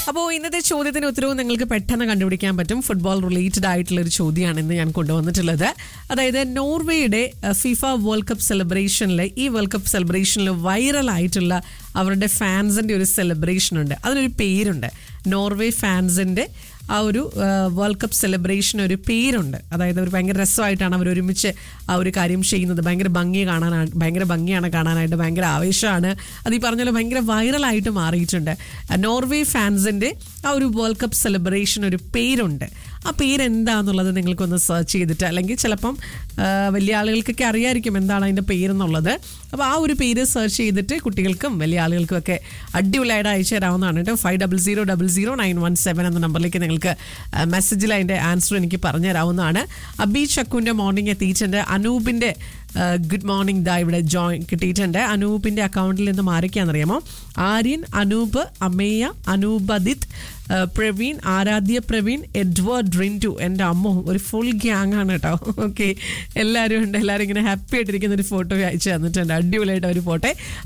അപ്പോൾ ഇന്നത്തെ ചോദ്യത്തിന് ഉത്തരവും നിങ്ങൾക്ക് പെട്ടെന്ന് കണ്ടുപിടിക്കാൻ പറ്റും ഫുട്ബോൾ റിലേറ്റഡ് ആയിട്ടുള്ള ഒരു ചോദ്യമാണ് ഇന്ന് ഞാൻ കൊണ്ടുവന്നിട്ടുള്ളത് അതായത് നോർവേയുടെ അഹ്, ഫിഫ വേൾഡ് കപ്പ് സെലിബ്രേഷനിൽ ഈ വേൾഡ് കപ്പ് സെലിബ്രേഷനിൽ വൈറൽ ആയിട്ടുള്ള അവരുടെ ഫാൻസിന്റെ ഒരു സെലിബ്രേഷൻ ഉണ്ട് അതിനൊരു പേരുണ്ട് നോർവേ ഫാൻസിന്റെ ആ ഒരു വേൾഡ് കപ്പ് സെലിബ്രേഷൻ ഒരു പേരുണ്ട് അതായത് അവർ ഭയങ്കര രസമായിട്ടാണ് അവർ ഒരുമിച്ച് ആ ഒരു കാര്യം ചെയ്യുന്നത് ഭയങ്കര ഭംഗി കാണാനാണ് ഭയങ്കര ഭംഗിയാണ് കാണാനായിട്ട് ഭയങ്കര ആവേശമാണ് അത് ഈ പറഞ്ഞ പോലെ ഭയങ്കര വൈറലായിട്ട് മാറിയിട്ടുണ്ട് നോർവേ ഫാൻസിന്റെ ആ ഒരു വേൾഡ് കപ്പ് സെലിബ്രേഷൻ ഒരു പേരുണ്ട് ആ പേര് എന്താണെന്നുള്ളത് നിങ്ങൾക്കൊന്ന് സെർച്ച് ചെയ്തിട്ട് അല്ലെങ്കിൽ ചിലപ്പം ആ, വലിയ ആളുകൾക്കൊക്കെ അറിയായിരിക്കും എന്താണ് അതിൻ്റെ പേരെന്നുള്ളത് അപ്പോൾ ആ ഒരു പേര് സെർച്ച് ചെയ്തിട്ട് കുട്ടികൾക്കും വലിയ ആളുകൾക്കും ഒക്കെ അടിപൊളിയായിട്ട് അയച്ചു തരാവുന്നതാണ് കേട്ടോ five double zero double zero nine one seven എന്ന നമ്പറിലേക്ക് നിങ്ങൾക്ക് മെസ്സേജിൽ അതിൻ്റെ ആൻസർ എനിക്ക് പറഞ്ഞു തരാവുന്നതാണ് അബി ചക്കുവിൻ്റെ മോർണിംഗ് എത്തിയിട്ടുണ്ട് അനൂപിൻ്റെ ഗുഡ് മോർണിംഗ് ദാ ഇവിടെ ജോയിൻ കിട്ടിയിട്ടുണ്ട് അനൂപിൻ്റെ അക്കൗണ്ടിൽ നിന്ന് ആരൊക്കെയാണെന്നറിയാമോ ആര്യൻ അനൂപ് അമേയ അനൂപദിത് ആ, പ്രവീൺ ആരാധ്യ പ്രവീൺ എഡ്വേർഡ് റിൻറ്റു എൻ്റെ അമ്മ ഒരു ഫുൾ ഗ്യാങ് ആണ് കേട്ടോ ഓക്കെ എല്ലാവരും ഉണ്ട് എല്ലാവരും ഇങ്ങനെ ഹാപ്പി ആയിട്ടിരിക്കുന്ന ഒരു ഫോട്ടോ അയച്ചു തന്നിട്ടുണ്ട് അടിപൊളിയായിട്ട് ഒരു ഫോട്ടോ